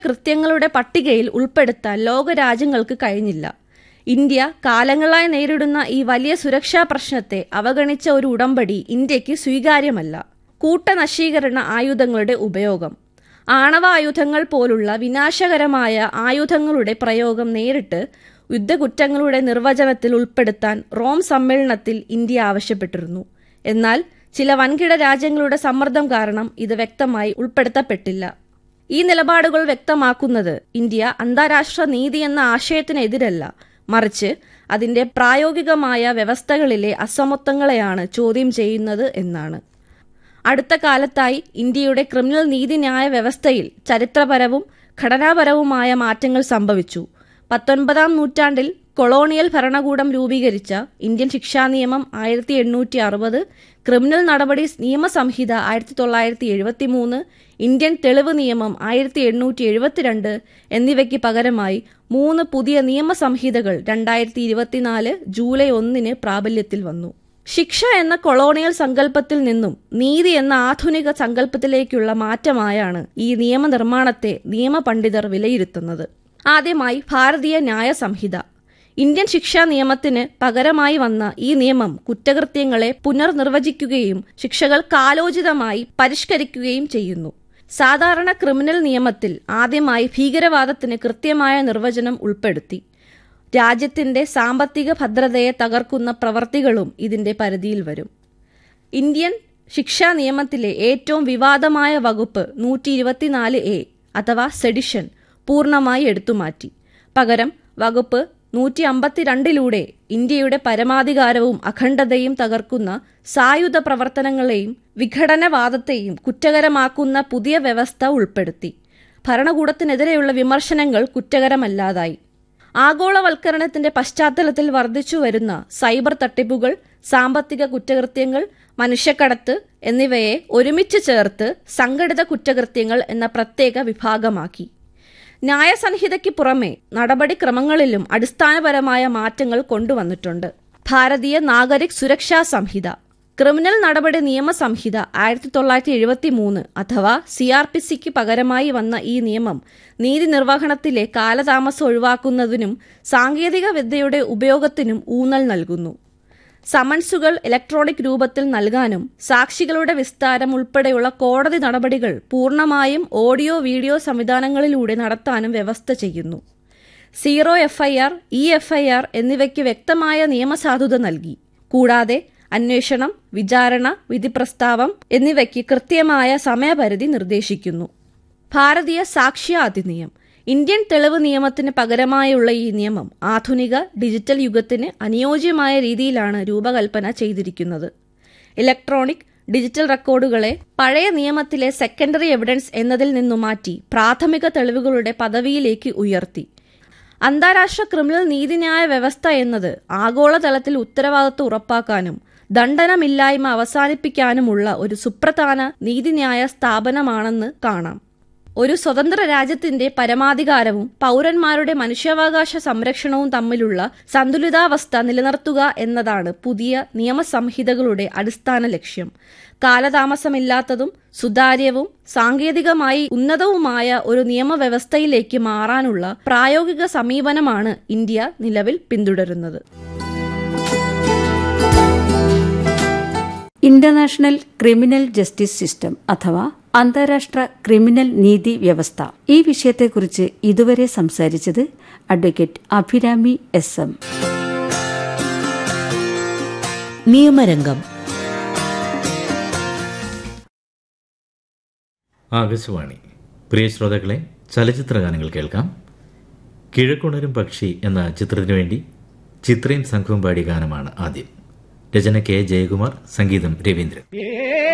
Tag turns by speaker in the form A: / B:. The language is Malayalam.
A: കൃത്യങ്ങളുടെ പട്ടികയിൽ ഉൾപ്പെടുത്താൻ ലോകരാജ്യങ്ങൾക്ക് കഴിഞ്ഞില്ല ഇന്ത്യ കാലങ്ങളായി നേരിടുന്ന ഈ വലിയ സുരക്ഷാ പ്രശ്നത്തെ അവഗണിച്ച ഒരു ഉടമ്പടി ഇന്ത്യക്ക് സ്വീകാര്യമല്ല കൂട്ടനശീകരണ ആയുധങ്ങളുടെ ഉപയോഗം ആണവായുധങ്ങൾ പോലുള്ള വിനാശകരമായ ആയുധങ്ങളുടെ പ്രയോഗം നേരിട്ട് യുദ്ധകുറ്റങ്ങളുടെ നിർവചനത്തിൽ ഉൾപ്പെടുത്താൻ റോം സമ്മേളനത്തിൽ ഇന്ത്യ ആവശ്യപ്പെട്ടിരുന്നു എന്നാൽ ചില വൻകിട രാജ്യങ്ങളുടെ സമ്മർദ്ദം കാരണം ഇത് വ്യക്തമായി ഉൾപ്പെടുത്തപ്പെട്ടില്ല ഈ നിലപാടുകൾ വ്യക്തമാക്കുന്നത് ഇന്ത്യ അന്താരാഷ്ട്ര നീതി എന്ന ആശയത്തിനെതിരല്ല മറിച്ച് അതിന്റെ പ്രായോഗികമായ വ്യവസ്ഥകളിലെ അസമത്വങ്ങളെയാണ് ചോദ്യം ചെയ്യുന്നത് എന്നാണ് അടുത്ത കാലത്തായി ഇന്ത്യയുടെ ക്രിമിനൽ നീതിന്യായ വ്യവസ്ഥയിൽ ചരിത്രപരവും ഘടനാപരവുമായ മാറ്റങ്ങൾ സംഭവിച്ചു പത്തൊൻപതാം നൂറ്റാണ്ടിൽ കൊളോണിയൽ ഭരണകൂടം രൂപീകരിച്ച ഇന്ത്യൻ ശിക്ഷാ നിയമം ആയിരത്തി എണ്ണൂറ്റി അറുപത് ക്രിമിനൽ നടപടി നിയമസംഹിത ആയിരത്തി തൊള്ളായിരത്തി എഴുപത്തി മൂന്ന് ഇന്ത്യൻ തെളിവ് നിയമം ആയിരത്തി എണ്ണൂറ്റി എഴുപത്തിരണ്ട് എന്നിവയ്ക്ക് പകരമായി മൂന്ന് പുതിയ നിയമസംഹിതകൾ രണ്ടായിരത്തി ഇരുപത്തിനാല് ജൂലൈ ഒന്നിന് പ്രാബല്യത്തിൽ വന്നു ശിക്ഷ എന്ന കൊളോണിയൽ സങ്കല്പത്തിൽ നിന്നും നീതി എന്ന ആധുനിക സങ്കല്പത്തിലേക്കുള്ള മാറ്റമായാണ് ഈ നിയമനിർമ്മാണത്തെ നിയമപണ്ഡിതർ വിലയിരുത്തുന്നത് ആദ്യമായി ഭാരതീയ ന്യായ സംഹിത ഇന്ത്യൻ ശിക്ഷാ നിയമത്തിന് പകരമായി വന്ന ഈ നിയമം കുറ്റകൃത്യങ്ങളെ പുനർനിർവചിക്കുകയും ശിക്ഷകൾ കാലോചിതമായി പരിഷ്കരിക്കുകയും ചെയ്യുന്നു സാധാരണ ക്രിമിനൽ നിയമത്തിൽ ആദ്യമായി ഭീകരവാദത്തിന് കൃത്യമായ നിർവചനം ഉൾപ്പെടുത്തി രാജ്യത്തിന്റെ സാമ്പത്തിക ഭദ്രതയെ തകർക്കുന്ന പ്രവർത്തികളും ഇതിന്റെ പരിധിയിൽ വരും ഇന്ത്യൻ ശിക്ഷാ നിയമത്തിലെ ഏറ്റവും വിവാദമായ വകുപ്പ് നൂറ്റി ഇരുപത്തിനാല് എ അഥവാ സെഡിഷൻ പൂർണ്ണമായി എടുത്തുമാറ്റി പകരം വകുപ്പ് നൂറ്റി അമ്പത്തിരണ്ടിലൂടെ ഇന്ത്യയുടെ പരമാധികാരവും അഖണ്ഡതയും തകർക്കുന്ന സായുധ പ്രവർത്തനങ്ങളെയും വിഘടനവാദത്തെയും കുറ്റകരമാക്കുന്ന പുതിയ വ്യവസ്ഥ ഉൾപ്പെടുത്തി ഭരണകൂടത്തിനെതിരെയുള്ള വിമർശനങ്ങൾ കുറ്റകരമല്ലാതായി ആഗോളവൽക്കരണത്തിന്റെ പശ്ചാത്തലത്തിൽ വർദ്ധിച്ചു വരുന്ന സൈബർ തട്ടിപ്പുകൾ സാമ്പത്തിക കുറ്റകൃത്യങ്ങൾ മനുഷ്യക്കടത്ത് എന്നിവയെ ഒരുമിച്ച് ചേർത്ത് സംഘടിത കുറ്റകൃത്യങ്ങൾ എന്ന പ്രത്യേക വിഭാഗമാക്കി ന്യായസംഹിതയ്ക്ക് പുറമെ നടപടിക്രമങ്ങളിലും അടിസ്ഥാനപരമായ മാറ്റങ്ങൾ കൊണ്ടുവന്നിട്ടുണ്ട് ഭാരതീയ നാഗരിക് സുരക്ഷാ സംഹിത ക്രിമിനൽ നടപടി നിയമസംഹിത ആയിരത്തി തൊള്ളായിരത്തി എഴുപത്തി മൂന്ന് അഥവാ സി ആർ പി സിക്ക് പകരമായി വന്ന ഈ നിയമം നീതി നിർവഹണത്തിലെ കാലതാമസം ഒഴിവാക്കുന്നതിനും സാങ്കേതിക വിദ്യയുടെ ഉപയോഗത്തിനും ഊന്നൽ നൽകുന്നു സമൻസുകൾ ഇലക്ട്രോണിക് രൂപത്തിൽ നൽകാനും സാക്ഷികളുടെ വിസ്താരം ഉൾപ്പെടെയുള്ള കോടതി നടപടികൾ പൂർണ്ണമായും ഓഡിയോ വീഡിയോ സംവിധാനങ്ങളിലൂടെ നടത്താനും വ്യവസ്ഥ ചെയ്യുന്നു സീറോ എഫ്ഐആർ ഇ എഫ്ഐആർ എന്നിവയ്ക്ക് വ്യക്തമായ നിയമസാധുത നൽകി കൂടാതെ അന്വേഷണം വിചാരണ വിധി പ്രസ്താവം എന്നിവയ്ക്ക് കൃത്യമായ സമയപരിധി നിർദ്ദേശിക്കുന്നു ഭാരതീയ സാക്ഷ്യ അധിനിയം ഇന്ത്യൻ തെളിവ് നിയമത്തിന് പകരമായുള്ള ഈ നിയമം ആധുനിക ഡിജിറ്റൽ യുഗത്തിന് അനുയോജ്യമായ രീതിയിലാണ് രൂപകൽപ്പന ചെയ്തിരിക്കുന്നത് ഇലക്ട്രോണിക് ഡിജിറ്റൽ റെക്കോർഡുകളെ പഴയ നിയമത്തിലെ സെക്കൻഡറി എവിഡൻസ് എന്നതിൽ നിന്നു മാറ്റി പ്രാഥമിക തെളിവുകളുടെ പദവിയിലേക്ക് ഉയർത്തി അന്താരാഷ്ട്ര ക്രിമിനൽ നീതിന്യായ വ്യവസ്ഥ എന്നത് ആഗോളതലത്തിൽ ഉത്തരവാദിത്വം ഉറപ്പാക്കാനും ദണ്ഡനമില്ലായ്മ അവസാനിപ്പിക്കാനുമുള്ള ഒരു സുപ്രധാന നീതിന്യായ സ്ഥാപനമാണെന്ന് കാണാം ഒരു സ്വതന്ത്ര രാജ്യത്തിന്റെ പരമാധികാരവും പൗരന്മാരുടെ മനുഷ്യാവകാശ സംരക്ഷണവും തമ്മിലുള്ള സന്തുലിതാവസ്ഥ നിലനിർത്തുക എന്നതാണ് പുതിയ നിയമസംഹിതകളുടെ അടിസ്ഥാന ലക്ഷ്യം കാലതാമസമില്ലാത്തതും സുതാര്യവും സാങ്കേതികമായി ഉന്നതവുമായ ഒരു നിയമവ്യവസ്ഥയിലേക്ക് മാറാനുള്ള പ്രായോഗിക സമീപനമാണ് ഇന്ത്യ നിലവിൽ പിന്തുടരുന്നത്
B: ഇന്റർനാഷണൽ ക്രിമിനൽ ജസ്റ്റിസ് സിസ്റ്റം അഥവാ അന്താരാഷ്ട്ര ക്രിമിനൽ നീതി വ്യവസ്ഥ ഈ വിഷയത്തെക്കുറിച്ച് ഇതുവരെ സംസാരിച്ചത് അഡ്വക്കേറ്റ് അഭിരാമി എസ് എം
C: നിയമരംഗം
D: ആകാശവാണി പ്രിയ ശ്രോതാക്കളെ ചലച്ചിത്ര ഗാനങ്ങൾ കേൾക്കാം കിഴക്കുണരും പക്ഷി എന്ന ചിത്രത്തിനു വേണ്ടി ചിത്രയും സംഘവും പാടിയ ഗാനമാണ് ആദ്യം രചന കെ ജയകുമാർ സംഗീതം രവീന്ദ്രൻ